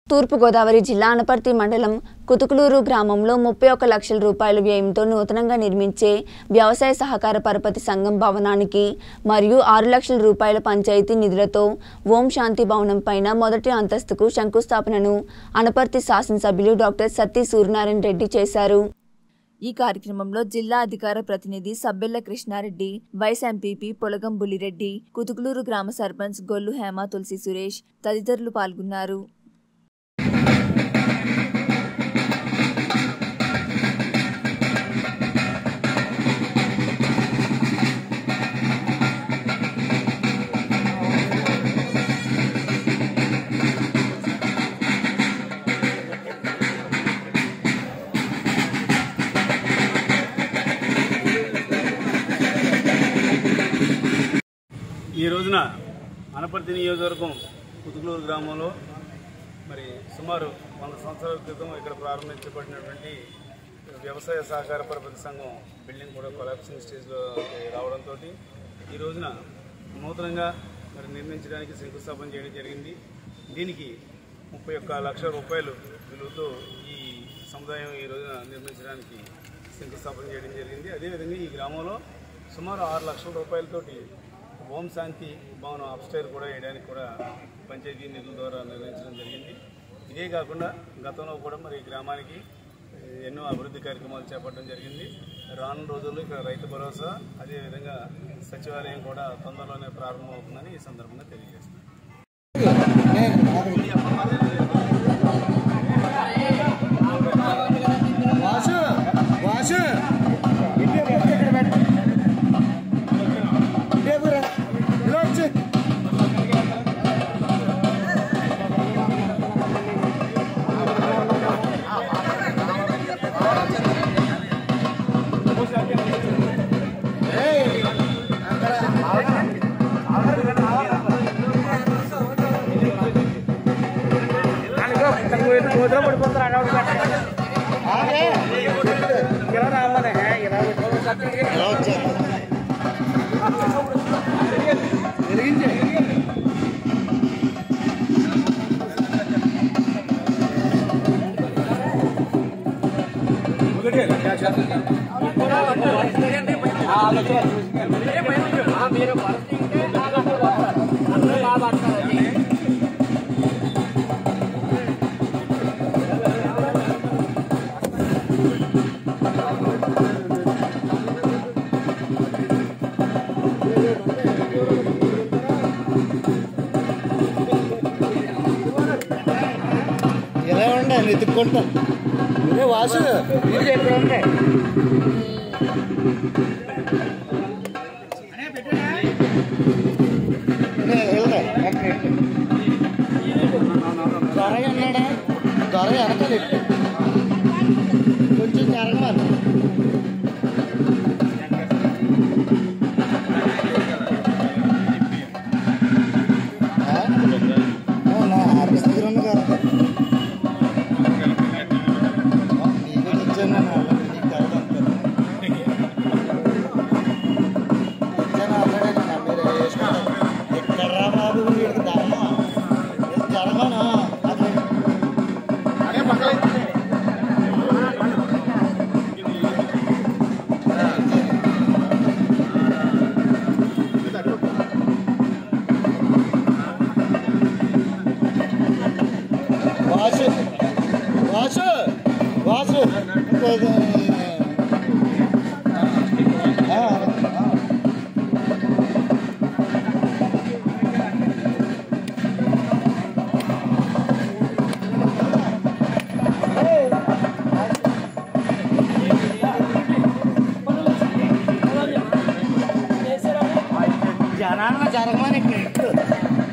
తూర్పుగోదావరి జిల్లా అనపర్తి మండలం కుతుకులూరు గ్రామంలో ముప్పై ఒక్క లక్షల రూపాయల వ్యయంతో నూతనంగా నిర్మించే వ్యవసాయ సహకార పరపతి సంఘం భవనానికి మరియు ఆరు లక్షల రూపాయల పంచాయతీ నిధులతో ఓం శాంతి భవనం పైన మొదటి అంతస్తుకు శంకుస్థాపనను అనపర్తి శాసనసభ్యులు డాక్టర్ సత్తి సూర్యనారాయణ రెడ్డి చేశారు ఈ కార్యక్రమంలో జిల్లా అధికార ప్రతినిధి సబ్బెల్ల కృష్ణారెడ్డి వైస్ ఎంపీపీ పొలగం బుల్లిరెడ్డి కుతుకులూరు గ్రామ సర్పంచ్ గొల్లు హేమ తులసి సురేష్ తదితరులు పాల్గొన్నారు ఈ రోజున అనపర్తి నియోజకవర్గం కుతుకులూరు గ్రామంలో మరి సుమారు వంద సంవత్సరాల క్రితం ఇక్కడ ప్రారంభించబడినటువంటి వ్యవసాయ సహకార పరపతి సంఘం బిల్డింగ్ కూడా కొలాప్సింగ్ స్టేజ్లో రావడంతో ఈ రోజున నూతనంగా మరి నిర్మించడానికి శంకుస్థాపన చేయడం జరిగింది దీనికి ముప్పై ఒక్క లక్షల రూపాయలు విలువతో ఈ సముదాయం ఈ రోజున నిర్మించడానికి శంకుస్థాపన చేయడం జరిగింది అదేవిధంగా ఈ గ్రామంలో సుమారు ఆరు లక్షల రూపాయలతోటి ఓం శాంతి భవనం అప్స్టైర్ కూడా వేయడానికి కూడా పంచాయతీ నిధుల ద్వారా నిర్వహించడం జరిగింది ఇదే కాకుండా గతంలో కూడా మరి ఈ గ్రామానికి ఎన్నో అభివృద్ధి కార్యక్రమాలు చేపట్టడం జరిగింది రానున్న రోజుల్లో ఇక్కడ రైతు భరోసా అదేవిధంగా సచివాలయం కూడా తొందరలోనే ప్రారంభమవుతుందని ఈ సందర్భంగా తెలియజేస్తున్నాను వాసు వాసు ఇలా వచ్చి ఇలా వచ్చారు ఇలా ఉండే వెతుక్కుంటా ఇదే వాసు ఇది ఎక్కడ ఉండే త్వరగా ఉన్నాడా త్వరగా వెనకాల ఎట్టు కొంచెం జరగమని అవునా ఆఫీస్ దగ్గర ఉంది కదా నీకు తెచ్చాను నీకు తెలదంటారు తెచ్చాను ఆల్రెడీ నేను మీరు వేసుకోండి ఎక్కడ రా బాబు వీడికి ధర్మ ఇది ధర్మనా అది అదే పక్కన వాసు వాసు వాసు ఇంకో- ఆ, ఆ. జనాన్న జరగమని ఇక్కడ